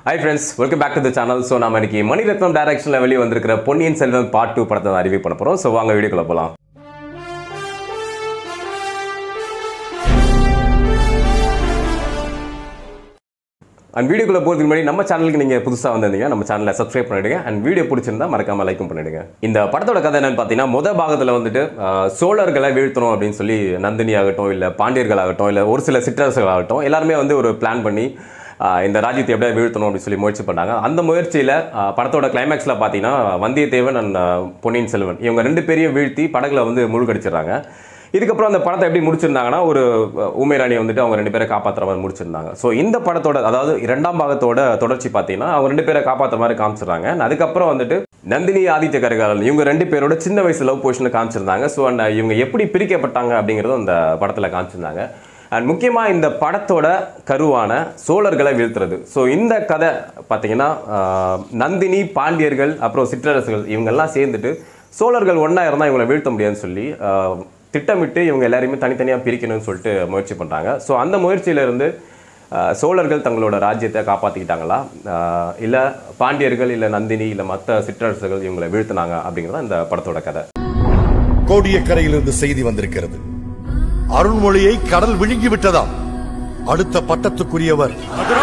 high friends welcome back to the channel so நம்ம இன்னைக்கு மணிரத்னம் டைரக்ஷனில் வெளியே வந்திருக்கிற பொன்னியின் செல்வன் பார்ட் டூ படத்தை தான் ரிவ்யூ பண்ண போகிறோம் ஸோ வாங்க வீடியோக்குள்ள போகலாம் அண்ட் வீடியோக்குள்ள போகிறதுக்கு முன்னாடி நம்ம சேனலுக்கு நீங்கள் புதுசாக வந்திருந்தீங்க நம்ம சேனலை சப்ஸ்கிரைப் பண்ணிடுங்க அண்ட் வீடியோ பிடிச்சிருந்தா மறக்காம லைக்கும் பண்ணிடுங்க இந்த படத்தோட கதை என்னன்னு பார்த்தீங்கன்னா முத பாகத்தில் வந்துட்டு ஆஹ், சோழர்களை வீழ்த்தணும் அப்படின்னு சொல்லி நந்தினி ஆகட்டும் இல்லை பாண்டியர்கள் ஆகட்டும் இல்லை ஒரு சில சிற்றரசுகள் ஆகட்டும் எல்லாருமே வந்து ஒரு பிளான் பண்ணி ஆஹ், இந்த ராஜ்யத்தை எப்படியா வீழ்த்தணும் அப்படின்னு சொல்லி முயற்சி பண்ணாங்க அந்த முயற்சியில் படத்தோட கிளைமேக்ஸில் பார்த்தீங்கன்னா வந்தியத்தேவன் அண்ட் பொன்னியின் செல்வன் இவங்க ரெண்டு பேரையும் வீழ்த்தி படகுல வந்து முழுகடிச்சிடுறாங்க இதுக்கப்புறம் அந்த படத்தை எப்படி முடிச்சிருந்தாங்கன்னா ஒரு அஹ், ஊமை ராணியை வந்துட்டு அவங்க ரெண்டு பேரை காப்பாற்றுற மாதிரி முடிச்சிருந்தாங்க ஸோ இந்த படத்தோட அதாவது இரண்டாம் பாகத்தோட தொடர்ச்சி பார்த்தீங்கன்னா அவங்க ரெண்டு பேரை காப்பாற்றுற மாதிரி காமிச்சிடுறாங்க And அதுக்கப்புறம் வந்துட்டு நந்தினி ஆதித்ய கரிகாலன் இவங்க ரெண்டு பேரோட சின்ன வயசு லவ் பொசிஷனை காமிச்சிருந்தாங்க ஸோ அந்த இவங்க எப்படி பிரிக்கப்பட்டாங்க அப்படிங்கிறதும் அந்த படத்தில் காமிச்சிருந்தாங்க அண்ட் முக்கியமாக இந்த படத்தோட கருவான சோழர்களை வீழ்த்துறது ஸோ இந்த கதை பார்த்தீங்கன்னா ஆஹ், நந்தினி பாண்டியர்கள் அப்புறம் சிற்றரசுகள் இவங்கெல்லாம் சேர்ந்துட்டு சோழர்கள் ஒன்றா இருந்தால் இவங்களை வீழ்த்த முடியாதுன்னு சொல்லி ஆஹ், திட்டமிட்டு இவங்க எல்லாரையுமே தனித்தனியாக பிரிக்கணும்னு சொல்லிட்டு முயற்சி பண்ணுறாங்க ஸோ அந்த முயற்சியிலிருந்து ஆஹ், சோழர்கள் தங்களோட ராஜ்யத்தை காப்பாற்றிக்கிட்டாங்களா இல்லை பாண்டியர்கள் இல்லை நந்தினி இல்லை மற்ற சிற்றரசுகள் இவங்களை வீழ்த்தினாங்க அப்படிங்கிறது இந்த படத்தோட கதை கோடியக்கரையிலிருந்து செய்தி வந்திருக்கிறது அருள்மொழியை கடல் விழுங்கி விட்டதாம் அடுத்த பட்டத்துக்குரியவர்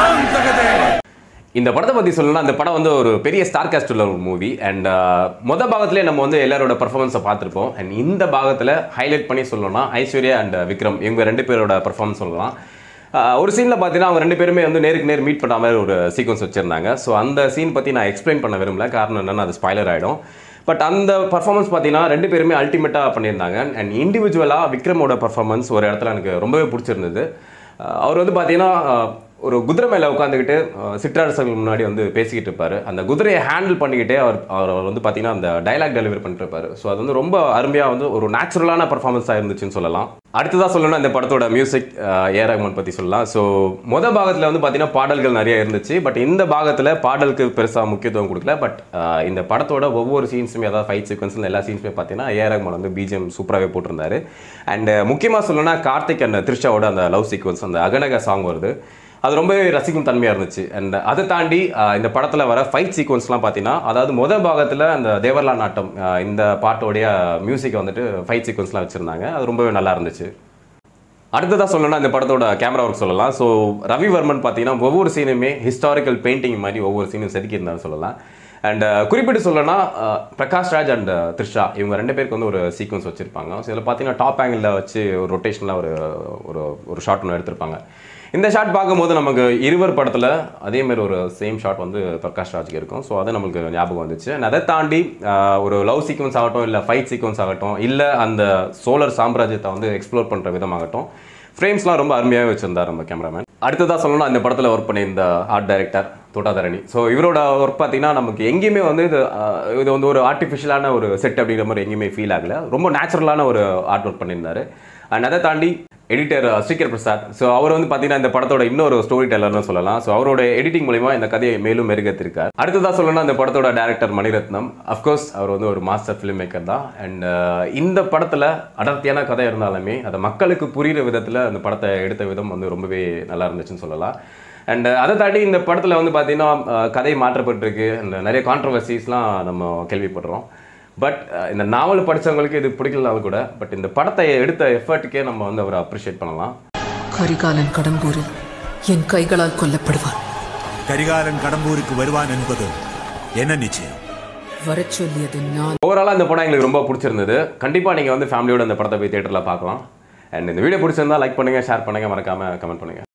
இந்த படத்தை பற்றி சொல்லணும்னா அந்த படம் வந்து ஒரு பெரிய ஸ்டார் காஸ்ட் உள்ள ஒரு மூவி அண்ட் மொத பாகத்திலே நம்ம வந்து எல்லாரோட பர்ஃபார்மன்ஸை பார்த்துருப்போம் அண்ட் இந்த பாகத்தில் ஹைலைட் பண்ணி சொல்லணும்னா ஐஸ்வர்யா அண்ட் விக்ரம் இவங்க ரெண்டு பேரோட பர்ஃபார்மன்ஸ் சொல்லலாம் ஆஹ் ஒரு சீனில் பார்த்தீங்கன்னா அவங்க ரெண்டு பேருமே வந்து நேருக்கு நேர் மீட் பண்ண மாதிரி ஒரு சீக்வன்ஸ் வச்சுருந்தாங்க ஸோ அந்த சீன் பற்றி நான் எக்ஸ்பிளைன் பண்ண விரும்பல காரணம் என்னன்னா அது ஸ்பாய்லர் ஆகிடும் பட் அந்த பர்ஃபார்மன்ஸ் பார்த்தீங்கன்னா ரெண்டு பேருமே அல்டிமேட்டாக பண்ணியிருந்தாங்க அண்ட் இண்டிவிஜுவலாக விக்ரமோட பர்ஃபார்மன்ஸ் ஒரு இடத்துல எனக்கு ரொம்பவே பிடிச்சிருந்தது அஹ் அவர் வந்து பார்த்தீங்கன்னா அஹ் ஒரு குதிரை மேலே உட்காந்துக்கிட்டு அஹ் சிற்றரசர்கள் முன்னாடி வந்து பேசிக்கிட்டு இருப்பாரு அந்த குதிரையை ஹேண்டில் பண்ணிக்கிட்டே அவர் அவர் வந்து பார்த்தீங்கன்னா அந்த டைலாக் டெலிவரி பண்ணிட்டு இருப்பாரு ஸோ அது வந்து ரொம்ப அருமையாக வந்து ஒரு நேச்சுரலான பர்ஃபார்மன்ஸாக இருந்துச்சுன்னு சொல்லலாம் அடுத்ததாக சொல்லணும்னா இந்த படத்தோட மியூசிக் ஏ ரஹ்மான் பற்றி சொல்லலாம் ஸோ மொத பாகத்தில் வந்து பார்த்தீங்கன்னா பாடல்கள் நிறைய இருந்துச்சு பட் இந்த பாகத்தில் பாடலுக்கு பெருசாக முக்கியத்துவம் கொடுக்கல பட் இந்த படத்தோட ஒவ்வொரு சீன்ஸுமே அதாவது ஃபைட் சீக்வன்ஸ் எல்லா சீன்ஸுமே பார்த்தீங்கன்னா ஏ ரஹ்மான் வந்து பிஜிஎம் சூப்பராகவே போட்டிருந்தாரு அண்ட் முக்கியமாக சொல்லணும்னா கார்த்திக் அண்ட் த்ரிஷாவோட அந்த லவ் சீக்வன்ஸ் அந்த அகனக சாங் வருது அது ரொம்பவே ரசிக்கும் தன்மையாக இருந்துச்சு அண்ட் அதை தாண்டி ஆஹ், இந்த படத்தில் வர ஃபைட் சீக்வன்ஸ்லாம் பார்த்தீங்கன்னா அதாவது முத பாகத்தில் அந்த தேவர்லா நாட்டம் ஆஹ், இந்த பாட்டோடைய மியூசிக்கை வந்துட்டு ஃபைட் சீக்வன்ஸ்லாம் வச்சுருந்தாங்க அது ரொம்பவே நல்லா இருந்துச்சு அடுத்ததாக சொல்லணும்னா இந்த படத்தோட கேமரா ஒர்க் சொல்லலாம் ஸோ ரவிவர்மன் பார்த்தீங்கன்னா ஒவ்வொரு சீனுமே ஹிஸ்டாரிக்கல் பெயிண்டிங் மாதிரி ஒவ்வொரு சீனும் செதுக்கியிருந்தாலும் சொல்லலாம் அண்ட் குறிப்பிட்டு சொல்லணும்னா அஹ், பிரகாஷ் ராஜ் அண்ட் த்ரிஷா இவங்க ரெண்டு பேருக்கு வந்து ஒரு சீக்வன்ஸ் வச்சுருப்பாங்க ஸோ இதில் பார்த்தீங்கன்னா டாப் ஆங்கிளில் வச்சு ஒரு ரொட்டேஷனில் ஒரு ஒரு ஒரு ஷாட் ஒன்று எடுத்திருப்பாங்க இந்த ஷாட் பார்க்கும்போது நமக்கு இருவர் படத்தில் அதே மாதிரி ஒரு சேம் ஷாட் வந்து பிரகாஷ் ராஜுக்கு இருக்கும் ஸோ அது நமக்கு ஞாபகம் வந்துச்சு And அதை தாண்டி ஆஹ், ஒரு லவ் சீக்வன்ஸ் ஆகட்டும் இல்லை ஃபைட் சீக்வன்ஸ் ஆகட்டும் இல்லை அந்த சோழர் சாம்ராஜ்யத்தை வந்து எக்ஸ்ப்ளோர் பண்ணுற விதமாகட்டும் ஃப்ரேம்ஸ்லாம் ரொம்ப அருமையாகவே வச்சிருந்தார் நம்ம கேமராமேன் அடுத்ததாக சொல்லணும்னா இந்த படத்தில் ஒர்க் பண்ணியிருந்த ஆர்ட் டைரக்டர் தோட்டாதரணி ஸோ இவரோட ஒர்க் பார்த்தீங்கன்னா நமக்கு எங்கேயுமே வந்து இது ஆஹ், இது வந்து ஒரு ஆர்டிஃபிஷியலான ஒரு செட் அப்படிங்கிற மாதிரி எங்கேயுமே ஃபீல் ஆகல ரொம்ப நேச்சுரலான ஒரு ஆர்ட் ஒர்க் பண்ணியிருந்தாரு அண்ட் அதை தாண்டி எடிட்டர் ஸ்ரீகர் பிரசாத் ஸோ அவர் வந்து பார்த்தீங்கன்னா இந்த படத்தோட இன்னொரு ஸ்டோரி டெல்லர்னு சொல்லலாம் ஸோ அவரோட எடிட்டிங் மூலிமா இந்த கதையை மேலும் மெருகத்திருக்கார் அடுத்ததாக சொல்லணும்னா இந்த படத்தோட டேரக்டர் மணிரத்னம் அஃப்கோர்ஸ் அவர் வந்து ஒரு மாஸ்டர் ஃபிலிம் மேக்கர் தான் அண்ட் இந்த படத்தில் அடர்த்தியான கதை இருந்தாலுமே அதை மக்களுக்கு புரிகிற விதத்தில் அந்த படத்தை எடுத்த விதம் வந்து ரொம்பவே நல்லா இருந்துச்சுன்னு சொல்லலாம் அண்ட் அதை தாண்டி இந்த படத்தில் வந்து பார்த்தீங்கன்னா அஹ், கதை மாற்றப்பட்டிருக்கு அந்த நிறைய கான்ட்ரவர்சிஸ்லாம் நம்ம கேள்விப்படுறோம் பட் இந்த நாவல் படிச்சவங்களுக்கு இது பிடிக்கலனாலும் கூட பட் இந்த படத்தை எடுத்த எஃபர்ட்டுக்கே நம்ம வந்து அவரை அப்ரிஷியேட் பண்ணலாம் கரிகாலன் கடம்பூரில் என் கைகளால் கொல்லப்படுவான் கரிகாலன் கடம்பூருக்கு வருவான் என்பது என்ன நிச்சயம் வரச் சொல்லியது நான் ஓவராலாக இந்த படம் எங்களுக்கு ரொம்ப பிடிச்சிருந்தது கண்டிப்பாக நீங்கள் வந்து ஃபேமிலியோட இந்த படத்தை போய் தேட்டரில் பார்க்கலாம் அண்ட் இந்த வீடியோ பிடிச்சிருந்தா லைக் பண்ணுங்கள் ஷேர் பண்ணுங்கள் மறக்காமல் கமெண்ட் பண்ணுங்கள்